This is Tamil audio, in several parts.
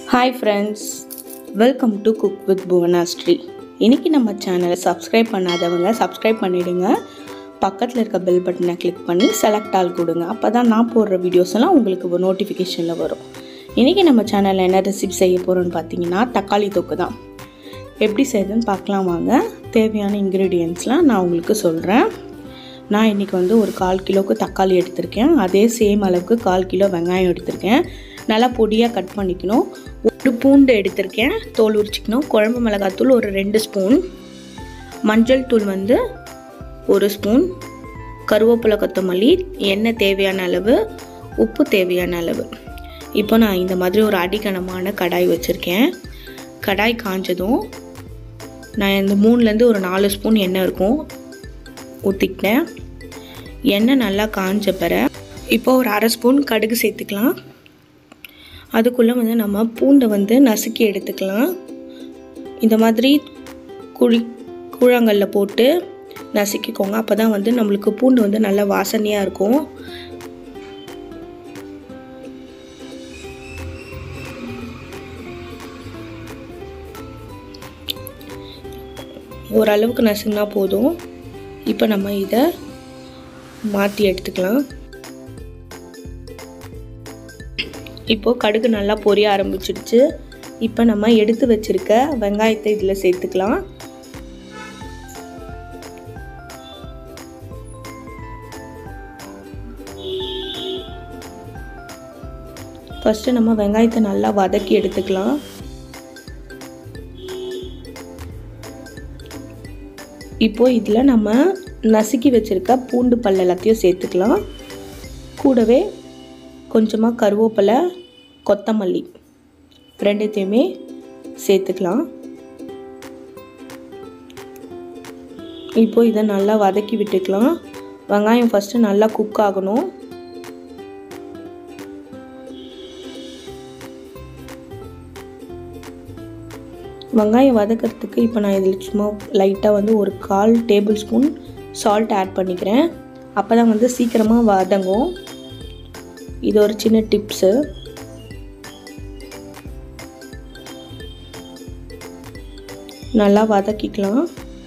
hi friends welcome to cook with Bhuvanashri இன்றைக்கி நம்ம சேனலை சப்ஸ்கிரைப் பண்ணாதவங்க சப்ஸ்கிரைப் பண்ணிவிடுங்க பக்கத்தில் இருக்க பெல் பட்டனை கிளிக் பண்ணி செலக்ட் ஆல் கொடுங்க அப்போ தான் நான் போடுற வீடியோஸ் எல்லாம் உங்களுக்கு நோட்டிஃபிகேஷனில் வரும் இன்றைக்கி நம்ம சேனலில் என்ன ரெசிபி செய்ய போகிறோம்னு பார்த்தீங்கன்னா தக்காளி தொக்கு தான் எப்படி செய்யுதுன்னு பார்க்கலாம் வாங்க தேவையான இன்க்ரீடியன்ட்ஸ்லாம் நான் உங்களுக்கு சொல்கிறேன் நான் இன்றைக்கி வந்து ஒரு கால் கிலோவுக்கு தக்காளி எடுத்திருக்கேன் அதே சேம் அளவுக்கு கால் கிலோ வெங்காயம் எடுத்திருக்கேன் நல்லா பொடியாக கட் பண்ணிக்கணும் ஒரு பூண்டு எடுத்திருக்கேன் தோல் உரிச்சிக்கணும் குழம்பு மிளகாத்தூள் ஒரு ரெண்டு ஸ்பூன் மஞ்சள் தூள் வந்து ஒரு ஸ்பூன் கருவேப்பிலை கொத்தமல்லி எண்ணெய் தேவையான அளவு உப்பு தேவையான அளவு இப்போ நான் இந்த மாதிரி ஒரு அடிக்கணமான கடாய் வச்சுருக்கேன் கடாய் காஞ்சதும் நான் இந்த மூணுலேருந்து ஒரு நாலு ஸ்பூன் எண்ணெய் இருக்கும் ஊற்றிக்கிட்டேன் எண்ணெய் நல்லா காஞ்ச பிற இப்போ ஒரு அரை ஸ்பூன் கடுகு சேர்த்துக்கலாம் அதுக்குள்ளே வந்து நம்ம பூண்டை வந்து நசுக்கி எடுத்துக்கலாம் இந்த மாதிரி குழி கூழாங்கல்ல போட்டு நசுக்கிக்கோங்க அப்போ தான் வந்து நம்மளுக்கு பூண்டு வந்து நல்லா வாசனையாக இருக்கும் ஓரளவுக்கு நசுங்கினா போதும் இப்போ நம்ம இதை மாற்றி எடுத்துக்கலாம் இப்போது கடுகு நல்லா பொரிய ஆரம்பிச்சிடுச்சு இப்போ நம்ம எடுத்து வச்சுருக்க வெங்காயத்தை இதில் சேர்த்துக்கலாம் ஃபஸ்ட்டு நம்ம வெங்காயத்தை நல்லா வதக்கி எடுத்துக்கலாம் இப்போ இதில் நம்ம நசுக்கி வச்சுருக்க பூண்டு பல் எல்லாத்தையும் சேர்த்துக்கலாம் கூடவே கொஞ்சமாக கருவேப்பிலை கொத்தமல்லி ரெண்டுத்தையுமே சேர்த்துக்கலாம் இப்போ இதை நல்லா வதக்கி விட்டுக்கலாம் வெங்காயம் ஃபஸ்ட்டு நல்லா குக் ஆகணும் வெங்காயம் வதக்கிறதுக்கு இப்போ நான் இதில் சும்மா லைட்டாக வந்து ஒரு கால் டேபிள் ஸ்பூன் சால்ட் ஆட் பண்ணிக்கிறேன் அப்போ தான் வந்து சீக்கிரமாக வதங்கும் இது ஒரு சின்ன டிப்ஸு நல்லா வதக்கிக்கலாம்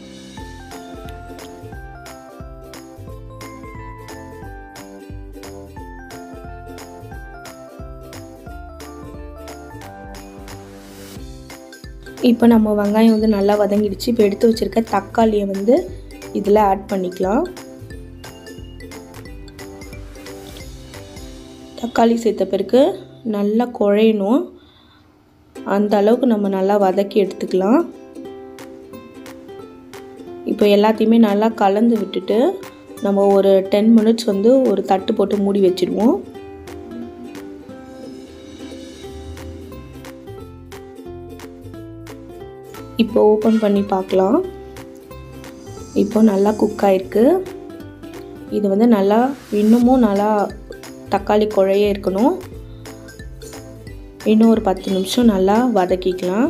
இப்போ நம்ம வெங்காயம் வந்து நல்லா வதங்கிடுச்சு இப்போ எடுத்து வச்சுருக்க தக்காளியை வந்து இதில் ஆட் பண்ணிக்கலாம் தக்காளி சேர்த்த பிறகு நல்லா குழையணும் அந்த அளவுக்கு நம்ம நல்லா வதக்கி எடுத்துக்கலாம் இப்போ எல்லாத்தையுமே நல்லா கலந்து விட்டுட்டு நம்ம ஒரு டென் மினிட்ஸ் வந்து ஒரு தட்டு போட்டு மூடி வச்சுடுவோம் இப்போ ஓப்பன் பண்ணி பார்க்கலாம் இப்போ நல்லா குக் ஆகிருக்கு இது வந்து நல்லா இன்னமும் நல்லா தக்காளி குழைய இருக்கணும் இன்னும் ஒரு பத்து நிமிஷம் நல்லா வதக்கிக்கலாம்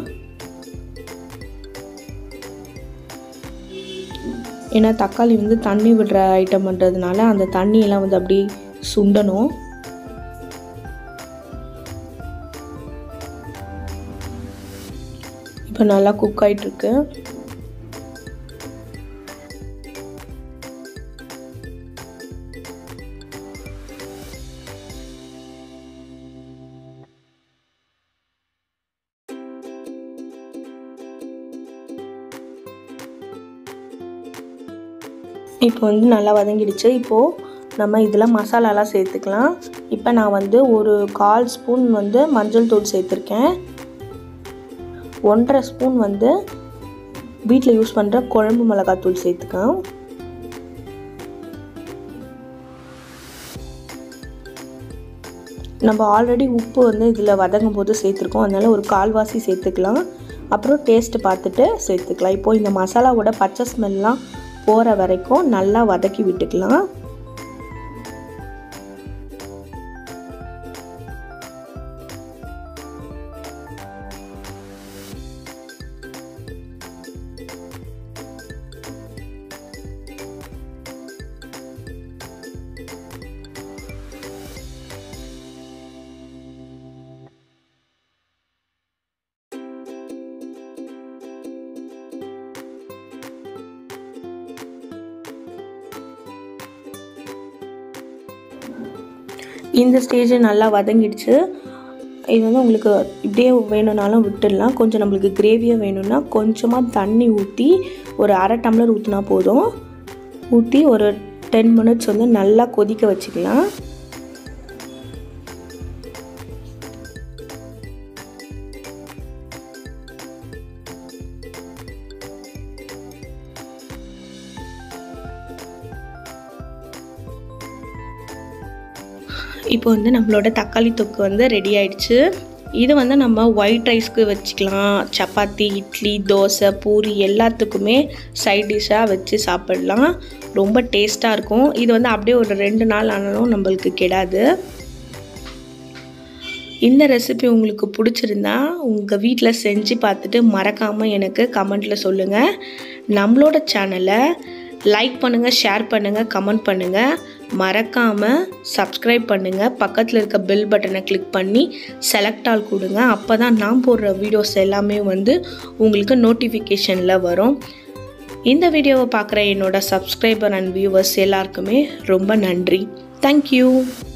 ஏன்னா தக்காளி வந்து தண்ணி விடுற ஐட்டம்ன்றதுனால அந்த தண்ணியெல்லாம் வந்து அப்படி சுண்டணும் இப்போ நல்லா குக் ஆகிட்டுருக்கு இப்போ வந்து நல்லா வதங்கிடுச்சு இப்போது நம்ம இதில் மசாலாலாம் சேர்த்துக்கலாம் இப்போ நான் வந்து ஒரு கால் ஸ்பூன் வந்து மஞ்சள் தூள் சேர்த்துருக்கேன் ஒன்றரை ஸ்பூன் வந்து வீட்டில் யூஸ் பண்ணுற குழம்பு மிளகாத்தூள் சேர்த்துக்கலாம் நம்ம ஆல்ரெடி உப்பு வந்து இதில் வதங்கும் போது சேர்த்துருக்கோம் அதனால் ஒரு கால்வாசி சேர்த்துக்கலாம் அப்புறம் டேஸ்ட்டு பார்த்துட்டு சேர்த்துக்கலாம் இப்போது இந்த மசாலாவோட பச்சை ஸ்மெல்லாம் போகிற வரைக்கும் நல்லா வதக்கி விட்டுக்கலாம் இந்த ஸ்டேஜ் நல்லா வதங்கிடுச்சு இது வந்து உங்களுக்கு இப்படியே வேணும்னாலும் விட்டுடலாம் கொஞ்சம் நம்மளுக்கு கிரேவியாக வேணும்னா கொஞ்சமாக தண்ணி ஊற்றி ஒரு அரை டம்ளர் ஊற்றினா போதும் ஊற்றி ஒரு டென் மினிட்ஸ் வந்து நல்லா கொதிக்க வச்சுக்கலாம் இப்போ வந்து நம்மளோட தக்காளி தொக்கு வந்து ரெடி ஆயிடுச்சு இது வந்து நம்ம ஒயிட் ரைஸ்க்கு வச்சுக்கலாம் சப்பாத்தி இட்லி தோசை பூரி எல்லாத்துக்குமே சைட் டிஷ்ஷாக வச்சு சாப்பிடலாம் ரொம்ப டேஸ்ட்டாக இருக்கும் இது வந்து அப்படியே ஒரு ரெண்டு நாள் ஆனாலும் நம்மளுக்கு கெடாது இந்த ரெசிபி உங்களுக்கு பிடிச்சிருந்தா உங்கள் வீட்டில் செஞ்சு பார்த்துட்டு மறக்காமல் எனக்கு கமெண்ட்டில் சொல்லுங்கள் நம்மளோட சேனலை லைக் பண்ணுங்கள் ஷேர் பண்ணுங்கள் கமெண்ட் பண்ணுங்கள் மறக்காமல் சப்ஸ்கிரைப் பண்ணுங்கள் பக்கத்தில் இருக்க பெல் பட்டனை கிளிக் பண்ணி செலக்ட் ஆல் கொடுங்க அப்போ தான் நான் போடுற வீடியோஸ் எல்லாமே வந்து உங்களுக்கு நோட்டிஃபிகேஷனில் வரும் இந்த வீடியோவை பார்க்குற என்னோட சப்ஸ்கிரைபர் அண்ட் வியூவர்ஸ் எல்லாருக்குமே ரொம்ப நன்றி தேங்க்யூ